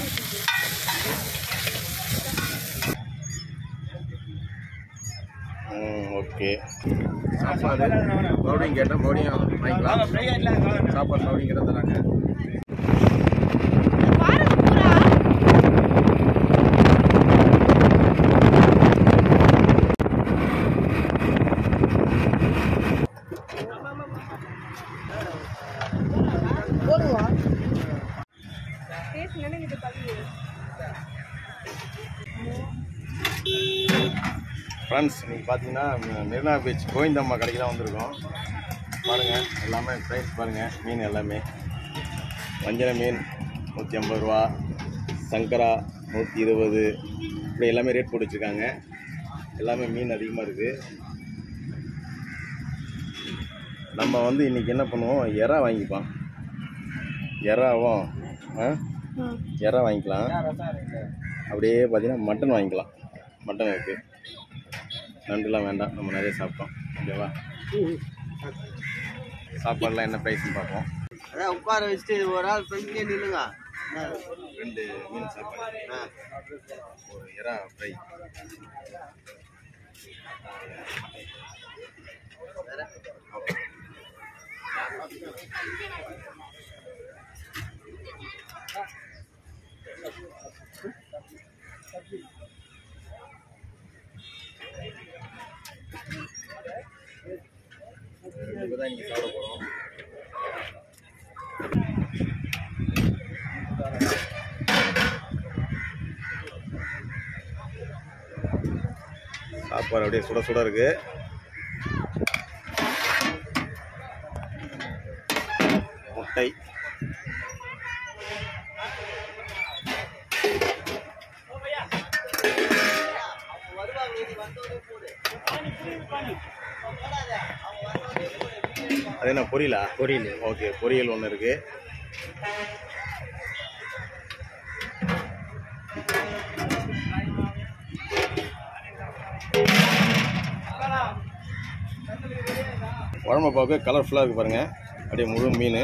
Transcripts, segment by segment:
ம் ஓகே சாப்பாடு மறுபடியும் கேட்டால் மறுபடியும் வாங்கிக்கலாம் சாப்பாடு மறுபடியும் கேட்டால் தராங்க ஃப்ரெண்ட்ஸ் நீங்கள் பார்த்தீங்கன்னா மெரினா பீச் கோவிந்தம்மா கடைக்கு தான் வந்திருக்கோம் பாருங்கள் எல்லாமே ப்ரைஸ் பாருங்கள் மீன் எல்லாமே வஞ்சர மீன் நூற்றி ஐம்பது ரூபா சங்கரா நூற்றி இருபது இப்படி எல்லாமே ரேட் போட்டு வச்சுருக்காங்க எல்லாமே மீன் அதிகமாக இருக்குது நம்ம வந்து இன்றைக்கி என்ன பண்ணுவோம் எறா வாங்கிப்போம் எறாவும் ஆ எறா வாங்கிக்கலாம் அப்படியே பார்த்தீங்கன்னா மட்டன் வாங்கிக்கலாம் மட்டன் இருக்குது நண்டுலாம் வேண்டாம் நம்ம நிறைய சாப்பிட்டோம் ஓகேவா சாப்பாடுலாம் என்ன ப்ரைஸ்னு பார்ப்போம் அதான் உட்கார வச்சுட்டு ஒரு ஆள் ஃப்ரெண்ட்லேயே நில்லுங்க ரெண்டு மீன் சாப்பாடு ஆ ஒரு எறா ஃப்ரை இப்போதான் நீங்கள் சாப்பிட போகிறோம் சாப்பாடு அப்படியே சுட சுட இருக்கு முட்டை அது என்ன பொரியலா பொரியல் ஓகே பொரியல் ஒன்று இருக்கு குழம்பு பார்க்க கலர்ஃபுல்லாக இருக்கு பாருங்க அப்படியே முழு மீன்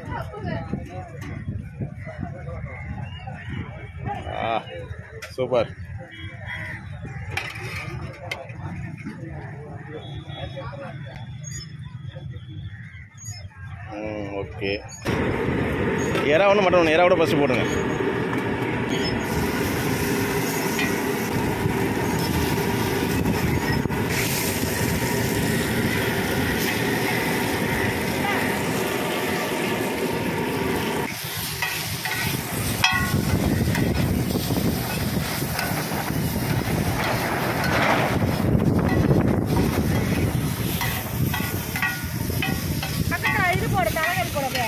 ஆ சூப்பர் ம் ஓகே எறா ஒன்று மட்டன் ஒன்று எறாவோட ஃபஸ்ட்டு போடுங்க பக்கத்துல இது போடு தலைவலி போடுறது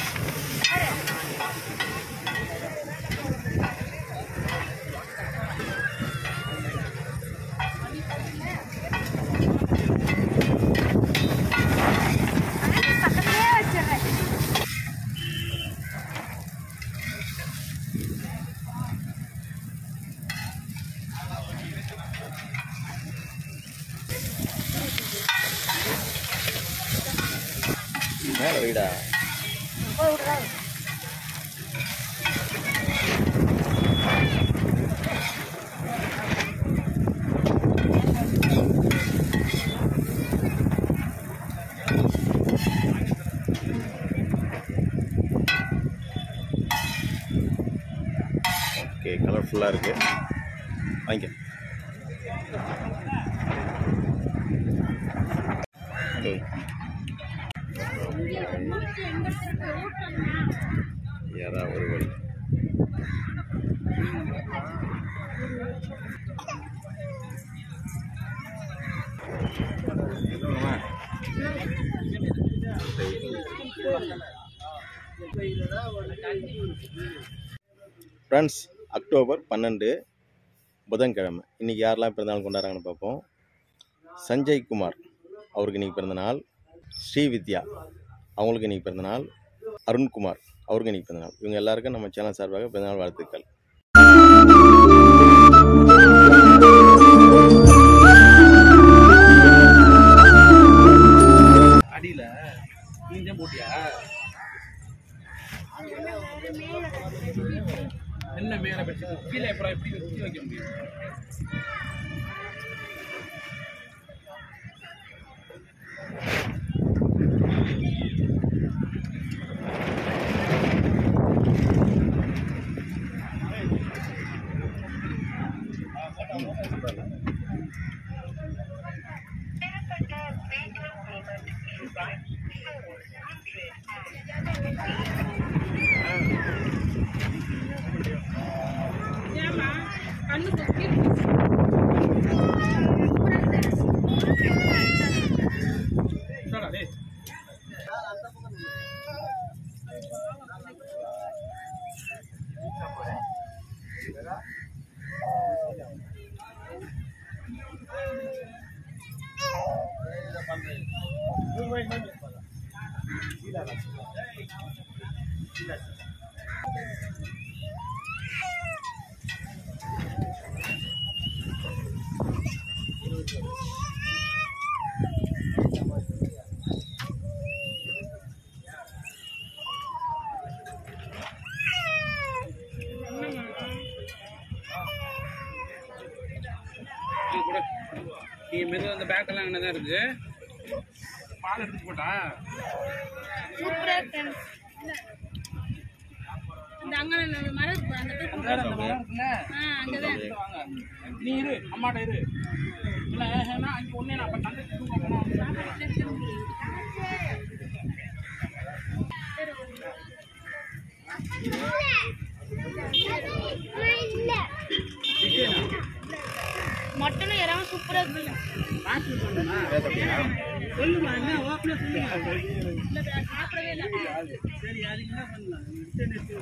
பக்கத்துலயே வச்சிடுறேன் மேலே வீடா போய் விடுறேன் ஓகே கலர்ஃபுல்லாக இருக்கு வாங்கிக்க ம். எறா ஒரு வழி ஃப்ரெண்ட்ஸ் அக்டோபர் பன்னெண்டு புதன்கிழமை இன்றைக்கி யாரெல்லாம் பிறந்தநாள் கொண்டாடுறாங்கன்னு பார்ப்போம் சஞ்சய் குமார் அவருக்கு இன்றைக்கி பிறந்தநாள் ஸ்ரீவித்யா அவங்களுக்கு இன்றைக்கி பிறந்தநாள் அருண்குமார் அவருக்கு இன்றைக்கி பிறந்தநாள் இவங்க எல்லாருக்கும் நம்ம சேனல் சார்பாக பிறந்தநாள் வாழ்த்துக்கள் அடியில் நீ தான் போட்டியா என்ன மேலே வச்சு கீழே அப்புறம் எப்படி குத்தி வைக்க முடியும் ஏமா கண்ணு கொக்கி சொல்றா டேய் இது கூட நீ மெதுவாக அந்த பேக்கெல்லாம் என்ன தான் இருக்கு பால் எடுத்து போட்டா சூப்பரா இருக்கு இந்த அங்க அந்த மரம் இருக்கு அந்த போய் அந்த அந்த மரம் இருக்குல்ல ஆ அங்கதான் இங்க வாங்க நீ இரு அம்மாட்ட இரு இல்லை ஏன்னா அங்கே ஒன்றே நான் அப்போ தந்தை தூங்க போனோம் மட்டனும் இறாவும் சூப்பரா இருக்கு சொல்லுமா என்ன ஓப்பனா சொல்லுங்க இல்ல சாப்பிடவே இல்லை சரி அதுக்கு என்ன பண்ணலாம் இன்டர்நெட்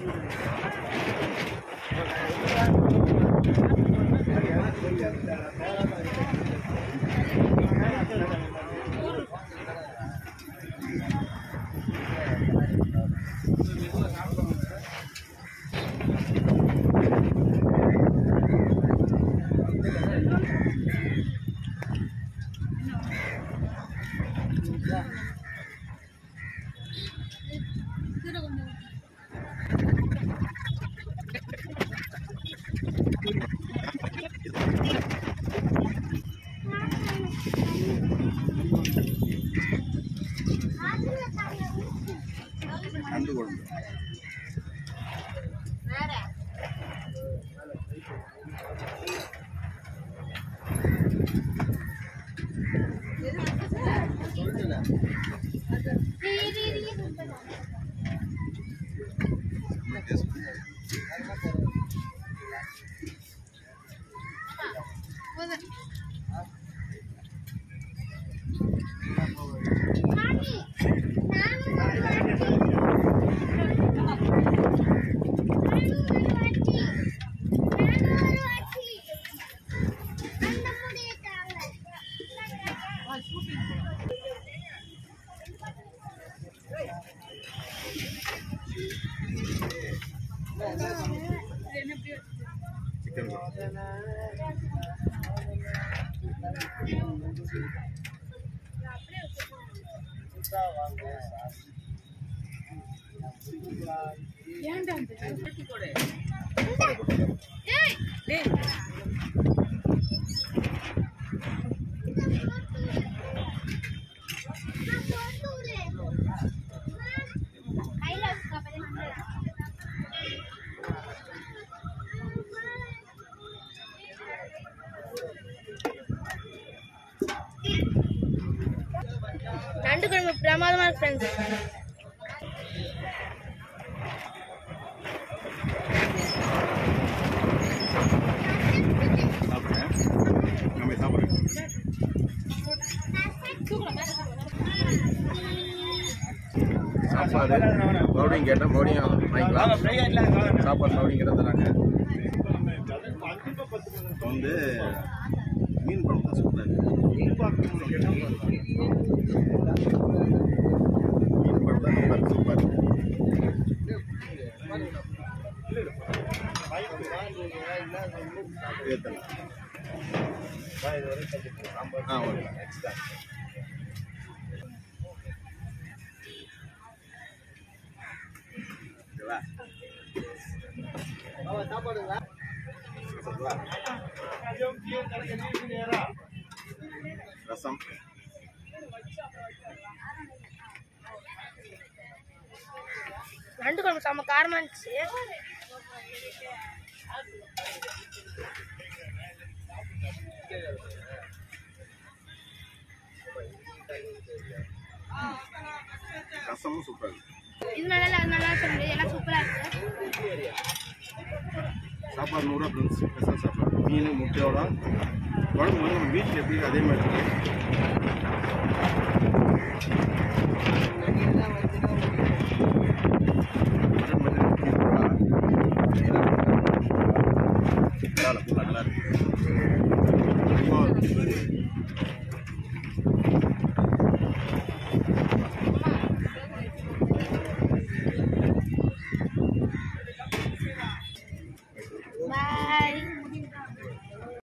கீரை கொஞ்சம் நண்டு குழம்பு சிக்கன் குழம்பு ஏன்டா நண்டு குழம்பு பிரமாதமா இருக்கு ஃப்ரெண்ட்ஸ் சாப்பிடுங்க நம்ம சாப்பிடுங்க சாப்பாடு மறுபடியும் கேட்டால் மறுபடியும் வாங்கிக்கலாம் சாப்பாடு மறுபடியும் கேட்டால் தராங்க வந்து மீன் குழம்பு தான் சூப்பராக இருக்கு மீன் குழம்பு தான் ரொம்ப சூப்பர் ஆ ஓகே எக்ஸ்ட்ரா ஓகேவா ரசம் நண்டு குழம்பு செம்ம காரமா இருந்துச்சு ரசமும் சூப்பர் இருக்கு இது நல்லா இல்லை அது நல்லா சொல்லுது எல்லாம் சூப்பரா இருக்கு சாப்பாடு நூறுரூவா ஃப்ரெண்ட்ஸ் ஸ்பெஷல் சாப்பாடு மீன் முட்டையோட குழம்பு வந்து நம்ம வீட்டில் எப்படி அதே மாதிரி இருக்கு மட்டன் மட்டன் பரவாயில்ல நல்லா இருக்கு